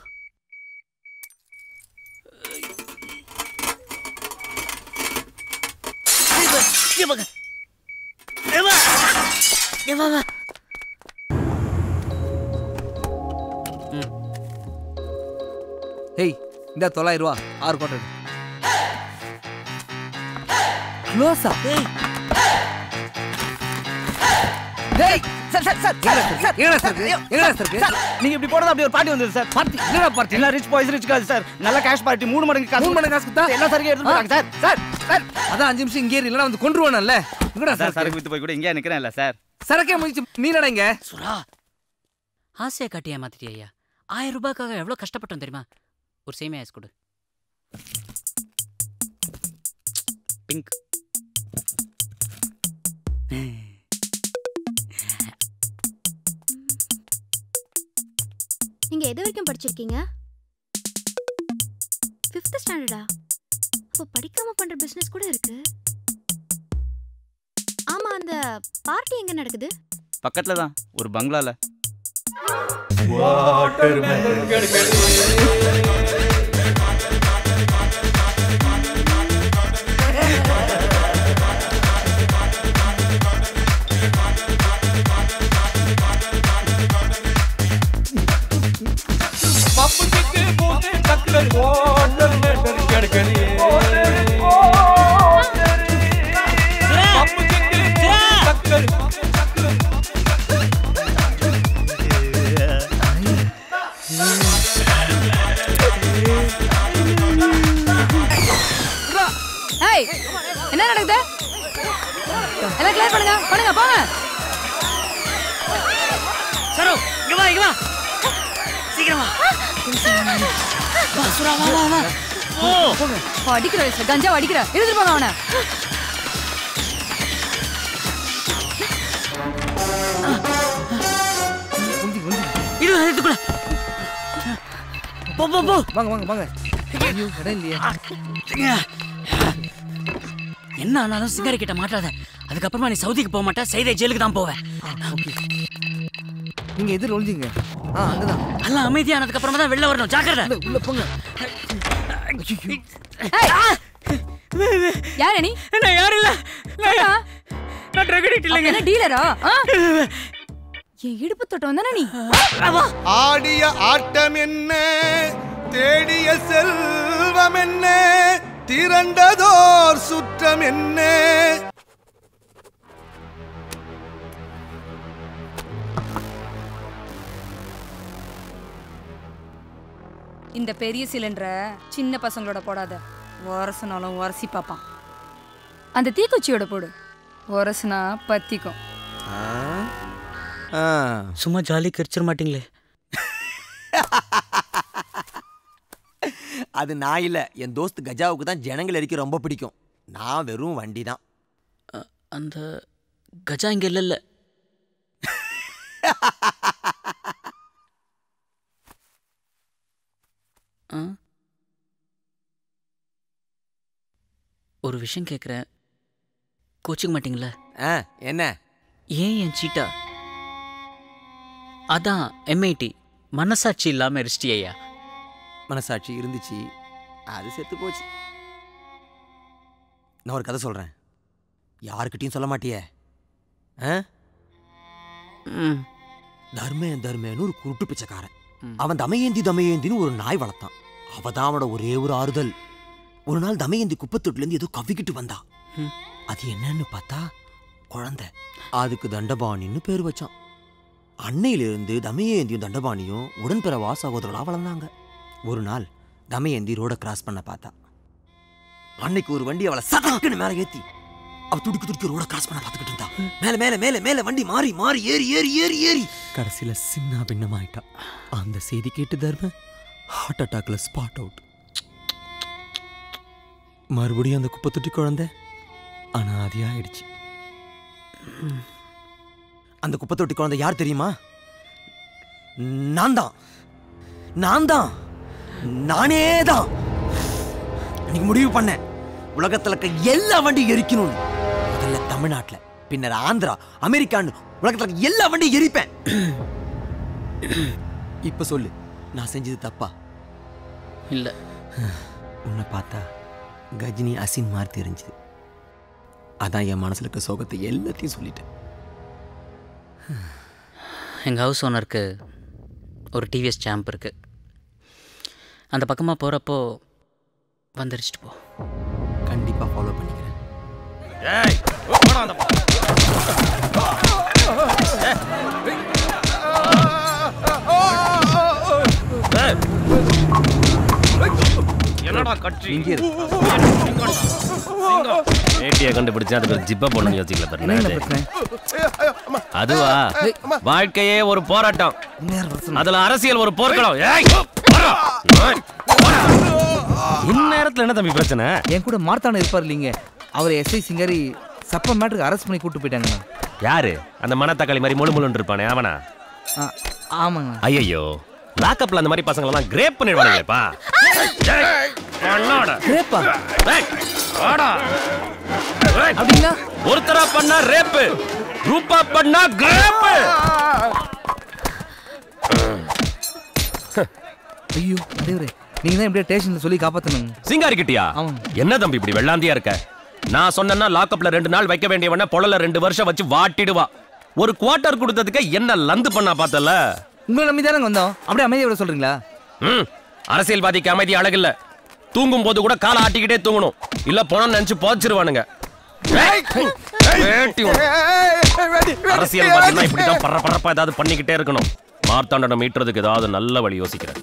ஹேய் இந்த தொள்ளாயிரம் ரூபா ஆறு கோட்டை க்ளோஸா டேய் சார் சார் சார் சார் எங்கடா சார் இருக்கு? எங்கடா சார் இருக்கு? நீங்க இப்படி போறது அப்படி ஒரு பார்ட்டி வந்தது சார் பார்ட்டி என்னடா பார்ட்டி எல்லாம் ரிச் பாய்ஸ் ரிச் காசு சார் நல்ல கேஷ் பார்ட்டி மூணு மடங்கு காசு மூணு மடங்கு காசு கொடுத்தா? எல்லா சரக்கு எடுத்து போறாங்க சார் சார் சார் அதான் அஞ்சு நிமிஷம் இங்கே இல்லைன்னா வந்து கொண்டுருவானல்ல எங்கடா சார் சார் சரக்கு வித்து போய் கூட இங்கே நிக்கிறேன் இல்ல சார் சரக்கே முடிச்சு நீ என்னடா இங்க சுரா ஆசையை காட்டி ஏமாத்திட்டியா ஐயா ஆயிரம் ரூபாய்க்காக எவ்வளோ கஷ்டப்பட்டோம் தெரியுமா ஒரு சேமியா ஐஸ் கொடு பிங்க் நீங்க எது வரைக்கும் படிச்சிருக்கீங்க ஃபிஃப்த் ஸ்டாண்டர்டா அப்போ படிக்காம பண்ற பிசினஸ் கூட இருக்கு ஆமா அந்த பார்ட்டி எங்க நடக்குது பக்கத்துல தான் ஒரு பங்களால ஏய் என்ன நடக்குது எல்லாம் கிளியர் பண்ணுங்க பண்ணுங்க போங்க சரோ இங்க வா இங்க வா சீக்கிரம் வா வா சுரா வா வா வா ஓ அடிக்கிற வயசுல கஞ்சா அடிக்கிற எடுத்துட்டு போங்க அவனை உந்தி உந்தி இது எடுத்துக்கூட போ போ போ வாங்க வாங்க வாங்க ஐயோ இடம் இல்லையே என்ன ஆனாலும் சிங்காரி கிட்ட மாட்டாத அதுக்கப்புறமா நீ சவுதிக்கு போக மாட்டா சைதை ஜெயிலுக்கு தான் போவேன் ஓகே நீங்க எதிர் ஒழிஞ்சிங்க ஆ அங்கதான் எல்லாம் அமைதியானதுக்கு அப்புறமா தான் வெளில வரணும் ஜாக்கிரதை உள்ள உள்ள போங்க யார் நீ நான் யாரும் இல்ல நான் ஆ? நான் ட்ரக் அடிக்ட் அப்ப இல்லைங்க என்ன டீலரா ஆ? என் இடுப்பு தொட்டம் தானே நீ ஆடிய ஆட்டம் என்ன தேடிய செல்வம் என்ன திரண்டதோர் சுற்றம் என்ன இந்த பெரிய சிலிண்டரை சின்ன பசங்களோட போடாத உரசுனாலும் உரசி பார்ப்பான் அந்த தீக்குச்சியோட போடு உரசுனா பத்திக்கும் சும்மா ஜாலி கரிச்சிட மாட்டீங்களே அது நான் இல்ல என் தோஸ்து கஜாவுக்கு தான் ஜனங்கள் எரிக்க ரொம்ப பிடிக்கும் நான் வெறும் வண்டி தான் அந்த கஜா இங்க இல்ல இல்ல ஆ? ஒரு விஷயம் கேட்குறேன் கோச்சிக்க மாட்டீங்களா ஆ என்ன ஏன் என் சீட்டா அதான் எம்ஐடி மனசாட்சி இல்லாம எரிச்சிட்டி ஐயா மனசாட்சி இருந்துச்சு அது செத்து போச்சு நான் ஒரு கதை சொல்றேன் யாருக்கிட்டையும் சொல்ல மாட்டியே ஆ ம் தர்மேன் தர்மேன்னு ஒரு குருட்டு பிச்சைக்காரன் அவன் தமயந்தி தமயந்தின்னு ஒரு நாய் வளர்த்தான் அவ தான் அவனோட ஒரே ஒரு ஆறுதல் ஒரு நாள் தமயந்தி குப்பத்தொட்டிலேருந்து ஏதோ கவ்விக்கிட்டு வந்தா அது என்னன்னு பார்த்தா குழந்தை அதுக்கு தண்டபாணின்னு பேர் வச்சான் அன்னையிலிருந்து தமயந்தியும் தண்டபாணியும் உடன்பிறவா சகோதரர்களா வளர்ந்தாங்க ஒரு நாள் தமயந்தி ரோட கிராஸ் பண்ண பார்த்தா அன்னைக்கு ஒரு வண்டி அவளை சதக்குன்னு மேல ஏத்தி அவ துடிக்கு துடிக்க ரோட கிராஸ் பண்ண பார்த்துக்கிட்டு இருந்தா மேல மேல மேல மேல வண்டி மாறி மாறி ஏறி ஏறி ஏறி ஏறி கடைசியில சின்ன பின்னமாயிட்டா அந்த செய்தி கேட்டு தர்ம ஹார்ட் அட்டாக்ல ஸ்பாட் அவுட் மறுபடியும் அந்த குப்பை தொட்டி குழந்தை அனாதியாயிடுச்சு அந்த குப்பை தொட்டி குழந்தை யார் தெரியுமா நான் தான் நான் தான் நானே தான் இன்னைக்கு முடிவு பண்ணேன் உலகத்துல இருக்க எல்லா வண்டியும் எரிக்கணும் முதல்ல தமிழ்நாட்டுல பின்னர் ஆந்திரா அமெரிக்கான்னு உலகத்துல இருக்க எல்லா வண்டியும் எரிப்பேன் இப்ப சொல்லு நான் செஞ்சது தப்பா இல்ல உன்னை பார்த்தா கஜினி அசின் மாதிரி தெரிஞ்சுது அதான் என் மனசுல இருக்க சோகத்தை எல்லாத்தையும் சொல்லிட்டேன் எங்கள் ஹவுஸ் ஓனருக்கு ஒரு டிவிஎஸ் சாம்ப் இருக்கு அந்த பக்கமாக போகிறப்போ வந்துருச்சுட்டு போ கண்டிப்பா ஃபாலோ பண்ணிக்கிறேன் ஏய் போடா அந்த பக்கம். ஏய். என்னடா கட்சி ஏடியை கண்டுபிடிச்சா அதுக்கு ஒரு ஜிப்பா பொண்ணு யோசிக்கல என்ன பாருங்க பிரச்சனை அதுவா வாழ்க்கையே ஒரு போராட்டம் அதுல அரசியல் ஒரு போர்க்களம் ஏய், போடா. ஏய், போடா. இந்நேரத்துல என்ன தம்பி பிரச்சனை என் கூட மார்த்தாண்டம் இருப்பார் இல்லைங்க அவர் எஸ்ஐ சிங்காரி சப்ப மேட்டுக்கு அரெஸ்ட் பண்ணி கூட்டு போயிட்டாங்கண்ணா யாரு அந்த மணத்தக்காளி மாதிரி முழு முழுன்னு இருப்பானே அவனா ஆ, ஆமாங்க ஐயோ லாக்கப்ல அந்த மாதிரி பசங்க எல்லாம் கிரேப் பண்ணிடுவானுங்களேப்பா கிரேப்பா அப்படின்னா ஒருத்தரா பண்ணா ரேப்பு குரூப்பா பண்ணா கிரேப் ஐயோ தேவரே நீங்க தான் இப்படியே ஸ்டேஷன்ல சொல்லி காப்பாத்தணும் சிங்காரி கிட்டியா என்ன தம்பி இப்படி வெள்ளாந்தியா இருக்க நான் சொன்னேன்னா லாக்கப்ல ரெண்டு நாள் வைக்க வேண்டியவன பொழல ரெண்டு வருஷம் வச்சு வாட்டிடுவா ஒரு குவார்ட்டர் கொடுத்ததுக்கு என்ன லந்து பண்ணா பார்த்தல உங்களை நம்பி தானே வந்தோம் அப்படியே அமைதியை விட சொல்றீங்களா ம் அரசியல்வாதிக்கு அமைதி அழகில்ல தூங்கும் போது கூட காலை ஆட்டிக்கிட்டே தூங்கணும் இல்ல பணம் நினைச்சு போச்சிருவானுங்க வேட்டி உன் அரசியல்வாதினா இப்படிதான் பர பரப்பா ஏதாவது பண்ணிக்கிட்டே இருக்கணும் மார்த்தாண்டனை மீட்டுறதுக்கு ஏதாவது நல்ல வழி யோசிக்கிறேன்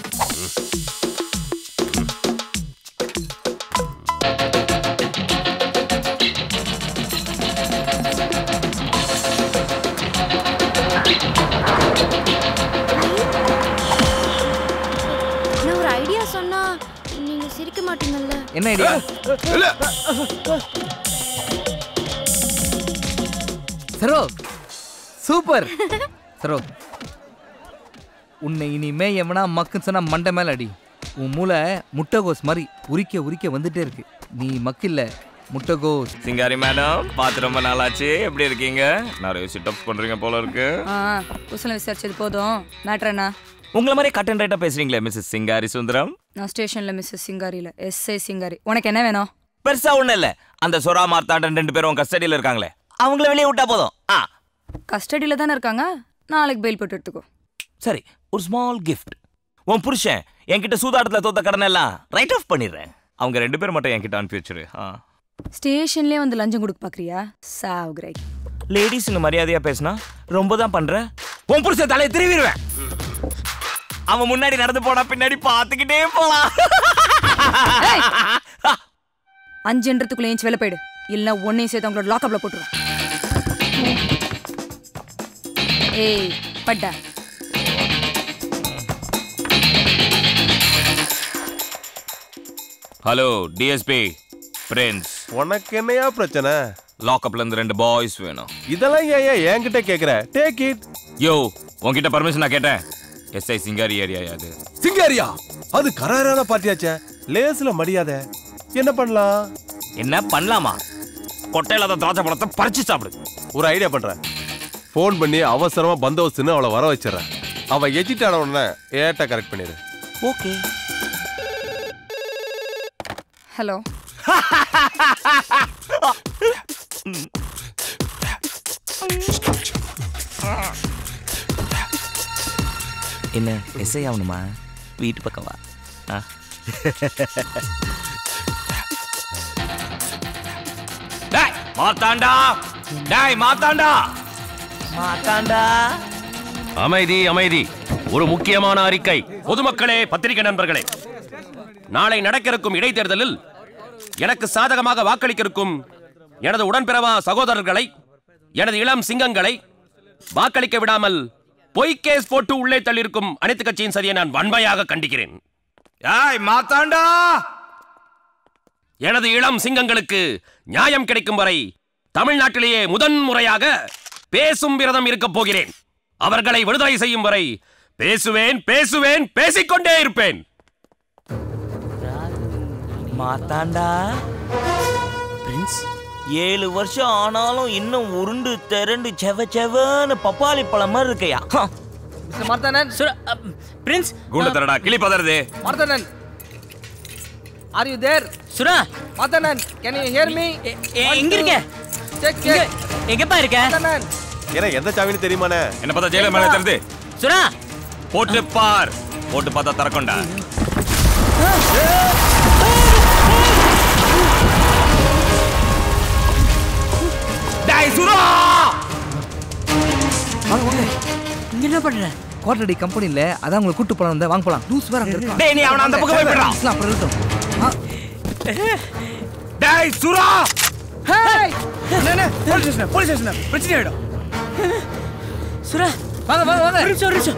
நான் ஒரு ஐடியா சொன்னா நீங்க சிரிக்க மாட்டீங்கல்ல என்ன ஐடியா சரோ சூப்பர் சரோ உன்னை இனிமே எவனா மக்குன்னு சொன்னா மண்டை மேல அடி உன் மூளை முட்டைகோஸ் மாதிரி உரிக்க உரிக்க வந்துட்டே இருக்கு நீ மக்கில்ல முட்டைகோஸ் சிங்காரி மேடம் பார்த்து ரொம்ப நாளாச்சு எப்படி இருக்கீங்க நிறைய சிட்டப்ஸ் பண்றீங்க போல இருக்கு ஆ குசலம் விசாரிச்சது போதும் மேட்ரு என்ன உங்களை மாதிரி கட் அண்ட் ரைட்டா பேசுறீங்களே மிஸ்ஸஸ் சிங்காரி சுந்தரம் நான் ஸ்டேஷன்ல மிஸ்ஸஸ் சிங்காரியில் எஸ்ஐ சிங்காரி உனக்கு என்ன வேணும் பெருசா ஒண்ணும் இல்ல அந்த சொரா மார்த்தாண்டன் ரெண்டு பேரும் கஸ்டடியில இருக்காங்களே அவங்கள வெளியே விட்டா போதும் ஆ கஸ்டடியில் தானே இருக்காங்க நாளைக்கு பெயில் போட்டு எடுத்துக்கோ சரி ஒரு ஸ்மால் கிஃப்ட் உன் புருஷன் என்கிட்ட சூதாட்டத்துல தோத்த கடன் எல்லாம் ரைட் ஆஃப் பண்ணிடுறேன் அவங்க ரெண்டு பேரும் மட்டும் என்கிட்ட அனுப்பி வச்சிரு ஆ ஸ்டேஷன்லேயே வந்து லஞ்சம் கொடுக்க பார்க்குறியா சாவுகிரை லேடிஸ்னு மரியாதையா பேசினா ரொம்ப தான் பண்ற உன் புருஷன் தலையை திருவிடுவேன் அவன் முன்னாடி நடந்து போனா பின்னாடி பார்த்துக்கிட்டே போலாம் அஞ்சுன்றதுக்குள்ள ஏஞ்சி வெளில போயிடு இல்லைன்னா ஒன்னையும் சேர்த்து அவங்களோட லாக்அப்ல போட்டுருவேன் ஏய் பட்டா ஹலோ டிஎஸ்பி பிரின்ஸ் உனக்கு என்னையா பிரச்சனை லாக்அப்ல இருந்து ரெண்டு பாய்ஸ் வேணும் இதெல்லாம் ஏன் ஏன் என்கிட்ட கேக்குற டேக் இட் யோ உன்கிட்ட பர்மிஷன் நான் கேட்டேன் எஸ்ஐ சிங்காரி ஏரியா அது சிங்காரியா அது கராரான பார்ட்டியாச்சே லேஸ்ல மடியாத என்ன பண்ணலாம் என்ன பண்ணலாமா கொட்டையில அந்த திராட்சை பழத்தை பறிச்சு சாப்பிடு ஒரு ஐடியா பண்றேன் ஃபோன் பண்ணி அவசரமா பந்தோபஸ்துன்னு அவளை வர வச்சிடறேன் அவ எஜிட் ஆன உடனே ஏட்ட கரெக்ட் பண்ணிடு ஓகே ஹலோ என்ன எஸ்ஐ ஆகணுமா வீட்டு பக்கம் வா ஆ. டேய் மாத்தாண்டா டேய் மாத்தாண்டா மாத்தாண்டா அமைதி அமைதி ஒரு முக்கியமான அறிக்கை பொதுமக்களே பத்திரிகை நண்பர்களே நாளை நடக்க இருக்கும் இடைத்தேர்தலில் எனக்கு சாதகமாக வாக்களிக்க இருக்கும் எனது உடன்பிறவா சகோதரர்களை எனது இளம் சிங்கங்களை வாக்களிக்க விடாமல் பொய் கேஸ் போட்டு உள்ளே தள்ளியிருக்கும் அனைத்து கட்சியின் சதியை நான் வன்மையாக கண்டிக்கிறேன் ஏய் மாத்தாண்டா எனது இளம் சிங்கங்களுக்கு நியாயம் கிடைக்கும் வரை தமிழ்நாட்டிலேயே முதன் முறையாக பேசும் விரதம் இருக்கப் போகிறேன் அவர்களை விடுதலை செய்யும் வரை பேசுவேன் பேசுவேன் பேசிக்கொண்டே இருப்பேன் மாத்தாண்டா பிரின்ஸ் ஏழு வருஷம் ஆனாலும் இன்னும் உருண்டு திரண்டு செவ செவன்னு பப்பாளி பழம் மாதிரி இருக்கையா மிஸ்டர் மார்த்தானன் பிரின்ஸ் கூண்டு தரடா கிளி பதறது மார்த்தானன் R you there Sura Marthanan can you hear me எங்க இருக்க செக் எங்க- எங்கப்பா இருக்க மார்த்தானன் ஏன்னா எந்த சாவின்னு தெரியுமாண்ணே என்ன பார்த்தா ஜெயில மேல தருது சுரா போட்டு பார் போட்டு பார்த்தா திறக்கொண்டா டேய் சுரா வாங்க வாங்க இங்க என்ன பண்ற குவார்டர் கம்பெனில அதான் உங்களை கூட்டு போலாம் வந்தா வாங்க போலாம் லூஸ் வேற அங்க இருக்கா டேய், நீ அவனை அந்த பக்கம் போய் விடுறா. அப்புறம் இருக்கட்டும் ஆ. டேய் Sura hey police station police station பிரச்சனை ஆயிடும் சுரா வாங்க வாங்க வாங்க ஒரு நிமிஷம் ஒரு நிமிஷம்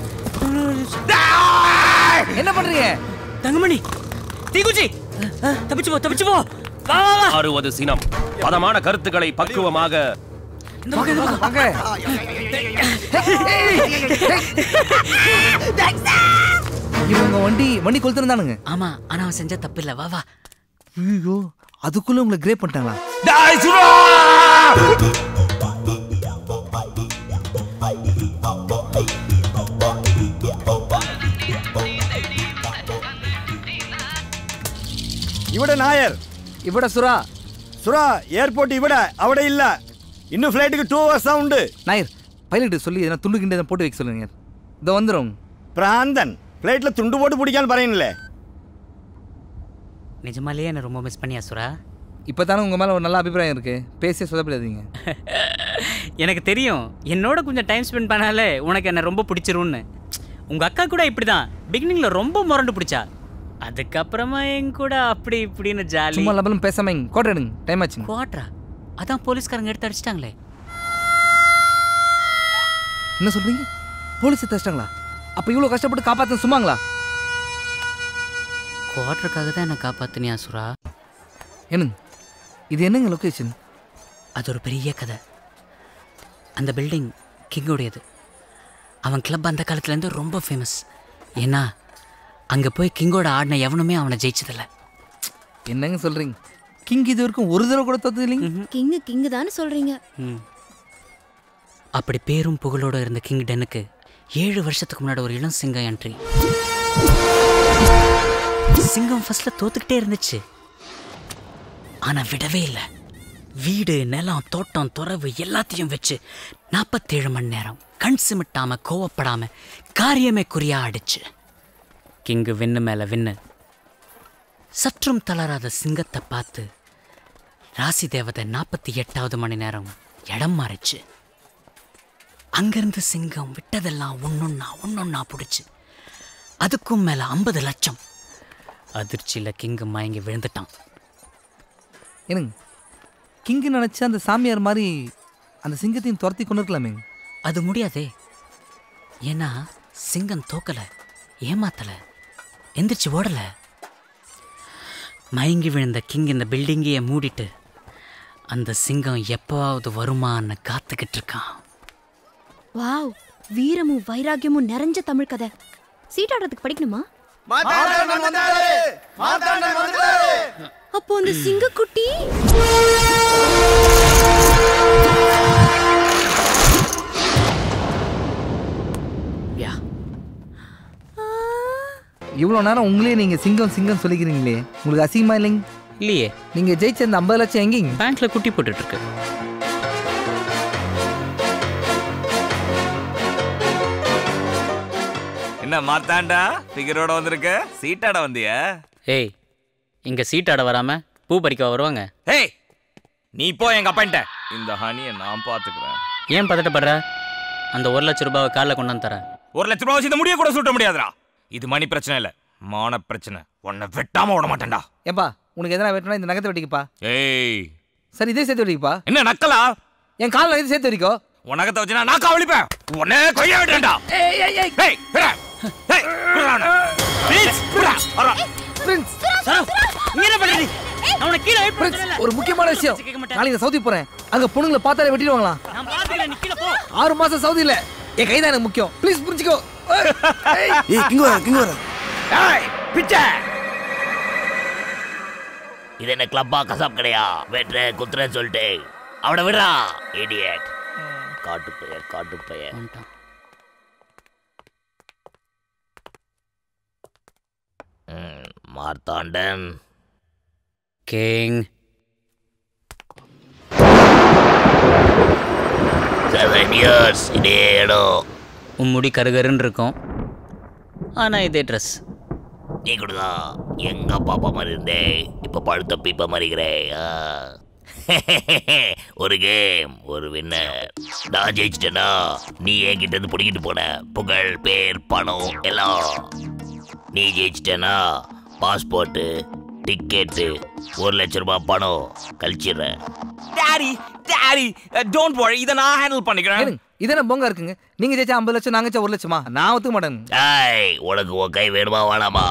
என்ன பண்றீங்க தங்கமணி தீக்குச்சி தப்பிச்சு போ தப்பிச்சு போ வா வா வா அறுபது சினம் பதமான கருத்துக்களை பக்குவமாக இந்த பக்கம் இந்த பக்கம் வாங்க இவங்க வண்டி வண்டி கொளுத்துருந்தானுங்க ஆமா ஆனா அவன் செஞ்ச தப்பு இல்ல வா வா ஐயோ அதுக்குள்ள உங்களை கிரேப் பண்ணிட்டாங்களா டேய் சுரா ഇവിടെ നായർ ഇവിടെ സുറാ സുറാ എയർപോർട്ട് ഇവിടെ അവിടെ ഇല്ല ഇന്ന് ഫ്ലൈറ്റുக்கு டூ ஹவர்ஸ் தான் உண்டு நாயர் பைலட் சொல்லி எதனா துண்டு கிண்டு எதனா போட்டு வைக்க சொல்லுங்க இதோ வந்துடும் പ്രാന്തൻ ഫ്ലൈറ്റിൽ തുണ്ട് പോട്ട് പിടിക്കാൻ പറയുന്നില്ലേ நிஜமாலேயே என்ன ரொம்ப மிஸ் பண்ணியா சுரா இப்போ தானே உங்கள் மேலே ஒரு நல்ல அபிப்பிராயம் இருக்கு பேசியே சொல்லப்படாதீங்க எனக்கு தெரியும் என்னோட கொஞ்சம் டைம் ஸ்பெண்ட் பண்ணாலே உனக்கு என்ன ரொம்ப பிடிச்சிரும்னு உங்க அக்கா கூட இப்படிதான் பிகினிங்ல ரொம்ப முரண்டு பிடிச்சா அதுக்கப்புறமா என் கூட அப்படி இப்படின்னு ஜாலி சும்மா லபலும் பேசாம இங்க கோட்டை எடுங்க டைம் ஆச்சுங்க குவாட்ரா அதான் போலீஸ்காரங்க எடுத்து அடிச்சிட்டாங்களே என்ன சொல்றீங்க போலீஸ் தச்சிட்டாங்களா அப்போ இவ்வளோ கஷ்டப்பட்டு காப்பாற்ற சும்மாங்களா குவாட்ருக்காக தான் என்னை காப்பாத்துனியா சுரா என்னங்க இது என்னங்க லொக்கேஷன் அது ஒரு பெரிய கதை அந்த பில்டிங் கிங்கோடையது அவன் கிளப் அந்த காலத்துலேருந்து ரொம்ப ஃபேமஸ் ஏன்னா அங்கே போய் கிங்கோட ஆடின எவனுமே அவனை ஜெயிச்சதில்ல என்னங்க சொல்றீங்க கிங் இது வரைக்கும் ஒரு தடவை கூட தோத்தது இல்லைங்க கிங்கு கிங்கு தானே சொல்றீங்க ம். அப்படி பேரும் புகழோட இருந்த கிங் டென்னுக்கு ஏழு வருஷத்துக்கு முன்னாடி ஒரு இளம் சிங்கம் என்ட்ரி சிங்கம் ஃபர்ஸ்ட்ல தோத்துக்கிட்டே இருந்துச்சு ஆனா விடவே இல்லை வீடு நிலம் தோட்டம் துறவு எல்லாத்தையும் வச்சு நாற்பத்தேழு மணி நேரம் கண் சிமிட்டாம கோவப்படாம காரியமே குறியா அடிச்சு கிங்கு விண்ணு மேல விண்ணு சற்றும் தளராத சிங்கத்தை பார்த்து ராசி தேவதை நாற்பத்தி எட்டாவது மணி நேரம் இடம் மாறிச்சு அங்கிருந்து சிங்கம் விட்டதெல்லாம் ஒன்னொன்னா ஒன்னொன்னா பிடிச்சு அதுக்கும் மேல ஐம்பது லட்சம் அதிர்ச்சியில கிங்கு மயங்கி விழுந்துட்டான் என்னங்க கிங்கு நினச்சா அந்த சாமியார் மாதிரி அந்த சிங்கத்தையும் துரத்தி கொண்டு இருக்கலாமே அது முடியாதே ஏன்னா சிங்கம் தோக்கல ஏமாத்தல எந்திரிச்சு ஓடல மயங்கி விழுந்த கிங் இந்த பில்டிங்கையே மூடிட்டு அந்த சிங்கம் எப்பவாவது வருமான்னு காத்துக்கிட்டு இருக்கான் வாவ் வீரமும் வைராக்கியமும் நிறைஞ்ச தமிழ் கதை சீட்டாடுறதுக்கு படிக்கணுமா அப்போ அந்த சிங்கக்குட்டி யா இவ்வளோ நேரம் உங்களே நீங்கள் சிங்கம் சிங்கம் சொல்லிக்கிறீங்களே உங்களுக்கு அசிங்கமா இல்லைங்க இல்லையே நீங்கள் ஜெயிச்ச அந்த ஐம்பது லட்சம் எங்கேங்க பேங்க்ல குட்டி போட்டுட்டு இருக்கு என்ன மாத்தாண்டா ஃபிகரோட வந்திருக்க சீட்டாட வந்தியா ஏய் இங்க சீட்டாட வராம பூ பறிக்க வருவாங்க ஏய் நீ போ எங்க அப்பான்ட்ட இந்த ஹனியை நான் பாத்துக்கிறேன் ஏன் பதட்டப்படுற அந்த ஒரு லட்ச ரூபாவை காலைல கொண்டாந்து தரேன் ஒரு லட்ச ரூபாய் வச்சு இந்த முடிய கூட சுட்ட முடியாதுடா இது மணி பிரச்சனை இல்ல மான பிரச்சனை உன்னை வெட்டாம விட மாட்டேன்டா ஏன்பா உனக்கு எதனா வெட்டினா இந்த நகத்தை வெட்டிக்கப்பா ஏய் சரி இதே சேர்த்து வெட்டிக்கப்பா என்ன நக்கலா என் காலில் இது சேர்த்து வெடிக்கோ உன் நகத்தை வச்சு நான் நாக்கா ஒழிப்பேன் உன்னை கொய்ய விட்டேன்டா ஏய் ஏய் ஏய் ஏய் விடா. ஏய் விடா அவனை. Please, விடா. வரா. பிரின்ஸ் நீ என்ன பண்றீ அவனை கீழே வெயிட் பிரின்ஸ் ஒரு முக்கியமான விஷயம் நாளைக்கு நான் சவுதி போறேன் அங்க பொண்ணுங்களை பார்த்தாலே வெட்டிடுவாங்களாம் நான் பாத்துக்கிறேன் நீ கீழே போ ஆறு மாசம் சவுதி இல்ல என் கை தான் எனக்கு முக்கியம் ப்ளீஸ் புரிஞ்சுக்கோ ஏய், ஏய் கிங்க வர கிங்க வர ஏய் பிச்சை இது என்ன கிளப்பா கசாப் கடையா வெட்டுற குத்துறேன்னு சொல்லிட்டு அவனை விடுறா இடியட் காட்டு பெயர் காட்டு பெயர் வந்துட்டான். மார்த்தாண்டன் கிங் செவன் இயர்ஸ் இதே இடம் உன் முடி கருகருன்னு இருக்கும் ஆனா இதே ட்ரெஸ் நீ கூடதா எங்க பாப்பா மாதிரி இருந்தே இப்ப பழுத்த பீப்பா மாதிரிக்கிறே ஆ. ஒரு கேம் ஒரு வின்னர் நான் ஜெயிச்சிட்டேனா நீ என்கிட்ட இருந்து பிடிக்கிட்டு போன புகழ் பேர் பணம் எல்லாம் நீ ஜெயிச்சிட்டேனா பாஸ்போர்ட்டு டிக்கெட்டு ஒரு லட்ச ரூபாய் பணம் கழிச்சிடுறேன் டாடி டாடி டோன்ட் வரி இதை நான் ஹேண்டில் பண்ணிக்கிறேன் ஏனுங்க, இது என்ன பொங்க இருக்குங்க நீங்க ஜெயிச்சா ஐம்பது லட்சம் நாங்க ஜெயிச்சா ஒரு லட்சமா நான் ஒத்துக்க மாட்டேன் ஏய் உனக்கு உன் கை வேணுமா வேணாமா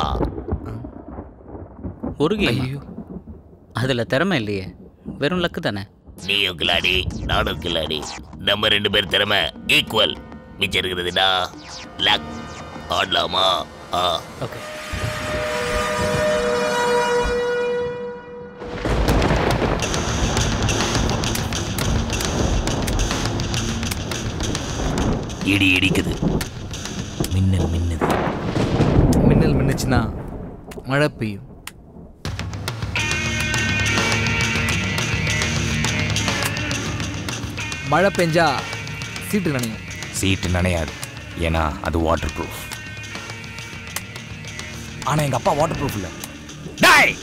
ஒரு கேம் அதுல திறமை இல்லையே வெறும் லக்கு தானே நீயும் கில்லாடி நானும் கில்லாடி நம்ம ரெண்டு பேர் திறமை ஈக்குவல் மிச்சம் இருக்கிறதுடா லக் ஆடலாமா ஆ ஓகே இடி இடிக்குது மின்னல் மின்னுது மின்னல் மின்னுச்சுன்னா மழை பெய்யும் மழை பெஞ்சா சீட்டு நினையும் சீட்டு நனையாது ஏன்னா அது வாட்டர் ப்ரூஃப் ஆனா எங்க அப்பா வாட்டர் ப்ரூஃப் இல்ல டேய்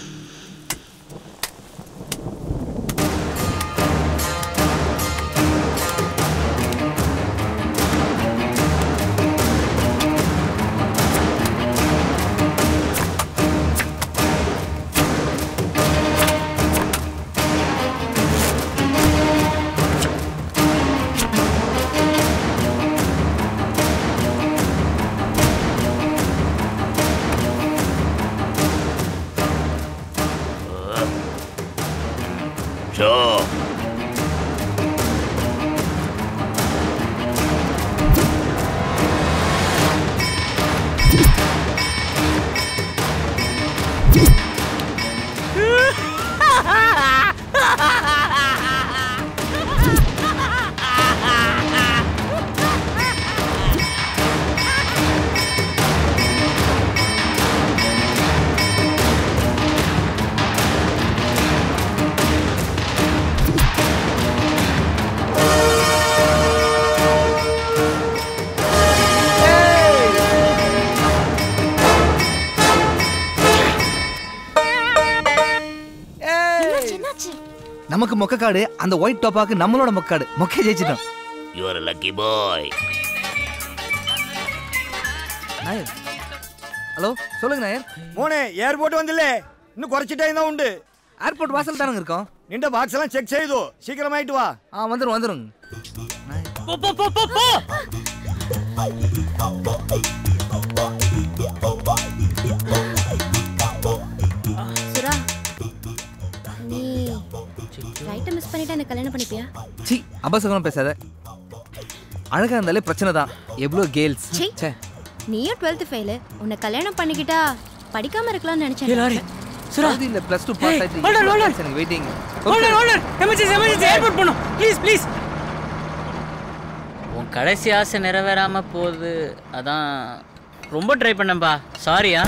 ஷோ நமக்கு மொக்க காடு அந்த ஒயிட் டோப்பாக்கு நம்மளோட மொக்காடு மொக்கை ஜெயிச்சிட்டோம் you are lucky boy Nair hello சொல்லுங்க நாயர் மோனே ஏர்போர்ட் வந்துல்ல இன்னும் കുറച്ച് ടൈം தான் உண்டு ஏர்போர்ட் வாசல் தானங்க இருக்கோம் നിന്റെ ബാഗ്സ് എല്ലാം ചെക്ക് ചെയ്തു ശീഘ്രമായിട്ട് വാ ஆ வந்துரும் வந்துரும் போ போ போ போ போ சுரா நீ ஃப்ளைட்டை மிஸ் பண்ணிட்டு எனக்கு கல்யாணம் பண்ணிப்பியா சி அபசகனம் பேசாத அழகா இருந்தாலே பிரச்சனை தான் எவ்வளோ கேர்ள்ஸ் சீ. ச்சே நீயும் டுவெல்த் ஃபெயிலு உன்னை கல்யாணம் பண்ணிக்கிட்டா படிக்காம இருக்கலாம்னு நினைச்சேன் சவுதி இல்ல ப்ளஸ் டூ பாஸ் ஆயிட்டு hold on, hold on. எனக்கு waiting holder holder emergency emergency airport பண்ணும் ப்ளீஸ் ப்ளீஸ் உன் கடைசி ஆசை நிறைவேறாம போகுது அதான் ரொம்ப ட்ரை பண்ணேன்பா சாரியா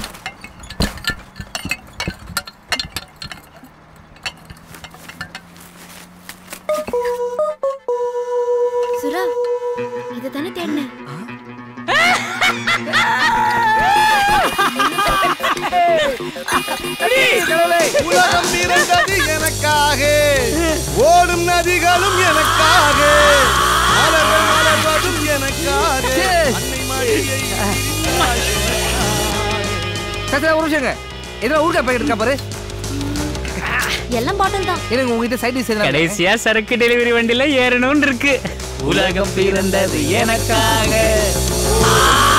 சுரா இதை தானே தேடினேன் உலகம் பிறந்தது எனக்காக ஓடும் நதிகளும் எனக்காக மலர்கள் மலர் முழுவதும் எனக்காக அன்னை மடியை சரி ஒரு நிமிஷங்க எதுனா ஊருக்கா பாக்கெட் இருக்கா பாரு எல்லாம் பாட்டில் தான் எனக்கு உங்ககிட்ட சைட் டிஷ் எதுனா கடைசியா சரக்கு டெலிவரி வண்டியில ஏறணும்னு இருக்கு உலகம் பிறந்தது எனக்காக